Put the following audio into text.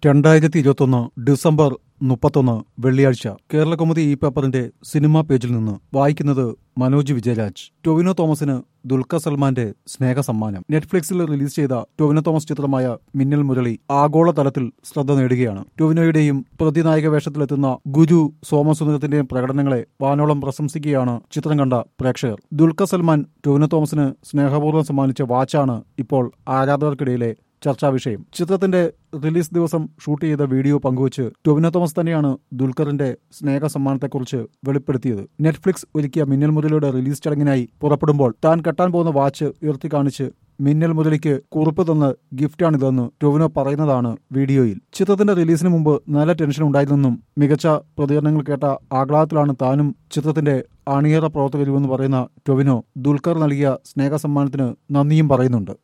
രണ്ടായിരത്തി ഇരുപത്തൊന്ന് ഡിസംബർ മുപ്പത്തൊന്ന് വെള്ളിയാഴ്ച കേരള കൗമുദി ഈ പേപ്പറിന്റെ സിനിമാ പേജിൽ നിന്ന് വായിക്കുന്നത് മനോജ് വിജയരാജ് ടൊവിനോ തോമസിന് ദുൽഖർ സൽമാന്റെ സ്നേഹ സമ്മാനം നെറ്റ്ഫ്ലിക്സിൽ റിലീസ് ചെയ്ത ടൊവിനോ തോമസ് ചിത്രമായ മിന്നൽ മുരളി ആഗോളതലത്തിൽ ശ്രദ്ധ നേടുകയാണ് ടൊവിനോയുടെയും പ്രതിനായക വേഷത്തിലെത്തുന്ന ഗുരു സോമസുന്ദരത്തിന്റെയും പ്രകടനങ്ങളെ വാനോളം പ്രശംസിക്കുകയാണ് ചിത്രം കണ്ട പ്രേക്ഷകർ ദുൽഖർ സൽമാൻ ടൊവിനോ തോമസിന് സ്നേഹപൂർവ്വം സമ്മാനിച്ച വാച്ചാണ് ഇപ്പോൾ ആരാധകർക്കിടയിലെ ചർച്ചാ വിഷയം ചിത്രത്തിന്റെ റിലീസ് ദിവസം ഷൂട്ട് ചെയ്ത വീഡിയോ പങ്കുവച്ച് ടൊവിനോ തോമസ് തന്നെയാണ് ദുൽഖറിന്റെ സ്നേഹ സമ്മാനത്തെക്കുറിച്ച് വെളിപ്പെടുത്തിയത് നെറ്റ്ഫ്ലിക്സ് ഒരുക്കിയ മിന്നൽ മുരളിയുടെ റിലീസ് ചടങ്ങിനായി പുറപ്പെടുമ്പോൾ താൻ കെട്ടാൻ പോകുന്ന വാച്ച് ഉയർത്തി കാണിച്ച് മിന്നൽ മുരളിക്ക് കുറിപ്പ് തന്ന ഗിഫ്റ്റാണിതെന്ന് ടൊവിനോ പറയുന്നതാണ് വീഡിയോയിൽ ചിത്രത്തിന്റെ റിലീസിന് മുമ്പ് നല്ല ടെൻഷൻ ഉണ്ടായിരുന്നെന്നും മികച്ച പ്രതികരണങ്ങൾ കേട്ട ആഹ്ലാദത്തിലാണ് താനും ചിത്രത്തിന്റെ അണിയറ പ്രവർത്തകരുമെന്ന് പറയുന്ന ടൊവിനോ ദുൽഖർ നൽകിയ സ്നേഹ സമ്മാനത്തിന് നന്ദിയും പറയുന്നുണ്ട്